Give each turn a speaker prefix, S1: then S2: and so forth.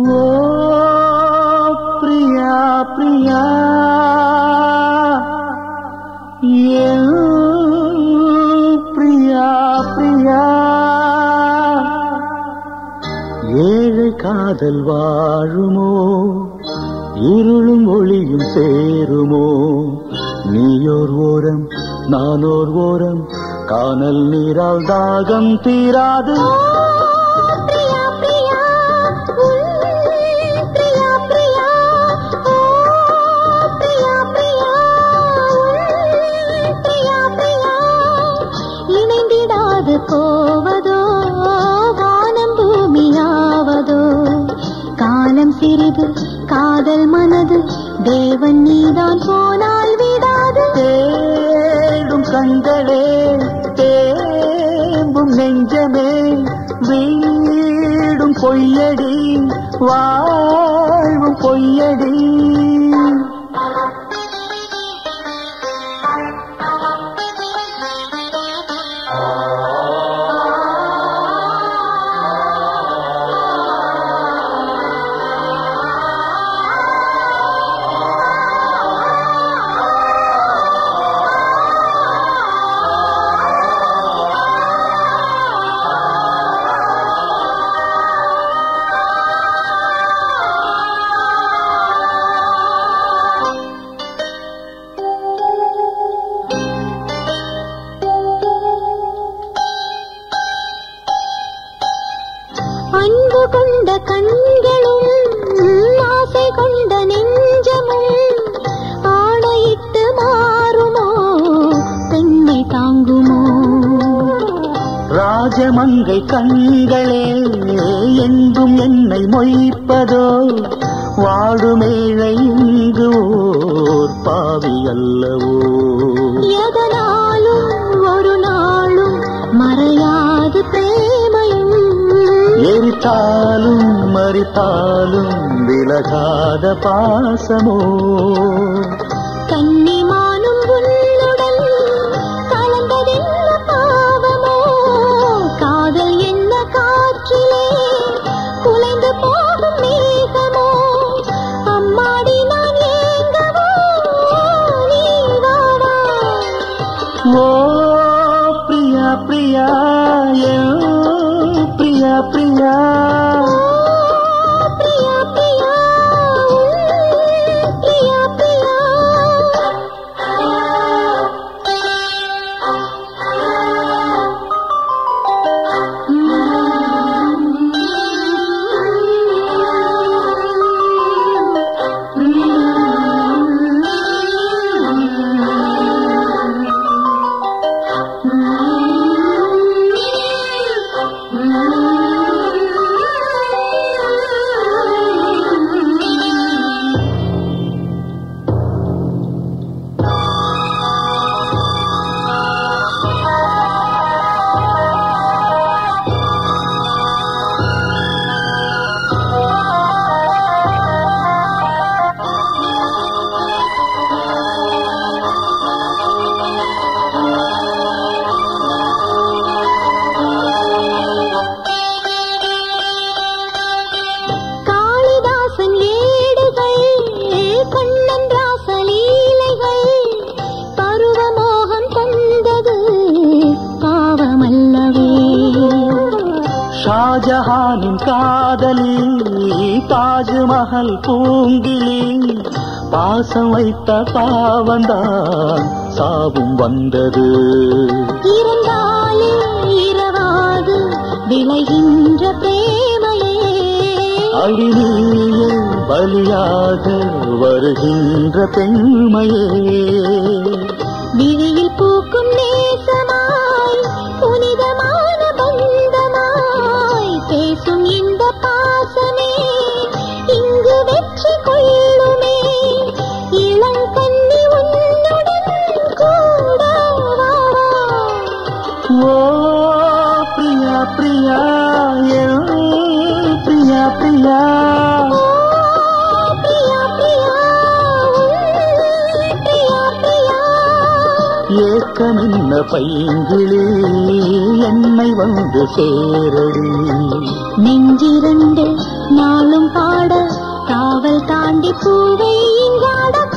S1: ஓ பிரியா பிரியா என் பிரியா பிரியா ஏழை காதல் வாழுமோ இருளும் ஒளியும் சேருமோ நீயோர் ஓரம் நானோர் ஓரம் காணல் நீரால் தாகம் தீராது
S2: பிரியா பிரியா உன் பிரியா பிரியா ஓ பிரியா பிரியா உன் பிரியா பிரியா இணைந்திடாது போவதோ வானம் பூமியாவதோ காலம் சிறிது காதல் மனது தேவன் நீதான் போனால் விடாது
S1: தேடும் கண்களே தேம்பும் நெஞ்சமே வீடும் பொய்யடி வாழ்வும் பொய்யடி
S2: அன்பு கொண்ட கண்களும் ஆசை கொண்ட நெஞ்சமும் ஆடையிட்டு மாறுமோ பெண்மை தாங்குமோ
S1: ராஜமங்கை கண்களே என்றும் என்னை மொய்ப்பதோ வாடுமேழை இங்கு ஓர் பாவி அல்லவோ
S2: எதனாலும் ஒரு நாளும் மறையாது பிரேமையும்
S1: எரித்தாலும் மறித்தாலும் விலகாத பாசமோ
S2: கன்னிமானும் உன்னுடன் கலந்ததென்ன பாவமோ காதல் என்ன காற்றிலே குலைந்து போகும் மேகமோ அம்மாடி நான் ஏங்கவோ நீ வாவா
S1: ஓ பிரியா பிரியா என் பிரியா பிரியா
S2: பிரியா பிரியா உன் பிரியா காளிதாசன் ஏடுகள் கண்ணன் ராசலீலைகள் பருவமோகம் தந்தது பாவமல்லவே
S1: ஷாஜஹானின் காதலி தாஜ்மஹல் பூங்கிலி பாசம் வைத்த பாவந்தான் சாவும் வந்தது
S2: இருந்தாலே இரவாது விளைகின்ற பிரேமையே
S1: அழினியே பலியாக வருகின்ற பெண்மையே
S2: விழியில் பூக்கும் நேசமாய் புனிதமான பந்தமாய் பேசும் இந்த பாசமே இங்கு வெற்றி கொள்ளுமே இளங்கண்ணி உன்னுடன் கூட வா.
S1: ஓ பிரியா பிரியா என் பிரியா பிரியா
S2: ஓ, பிரியா, பிரியா, உன் பிரியா, பிரியா.
S1: ஏக்கமென்ன பைங்கிளி என்னை வந்து சேரடி
S2: நெஞ்சிரண்டு நாளும் பாட காவல் தாண்டி பூவை இங்காட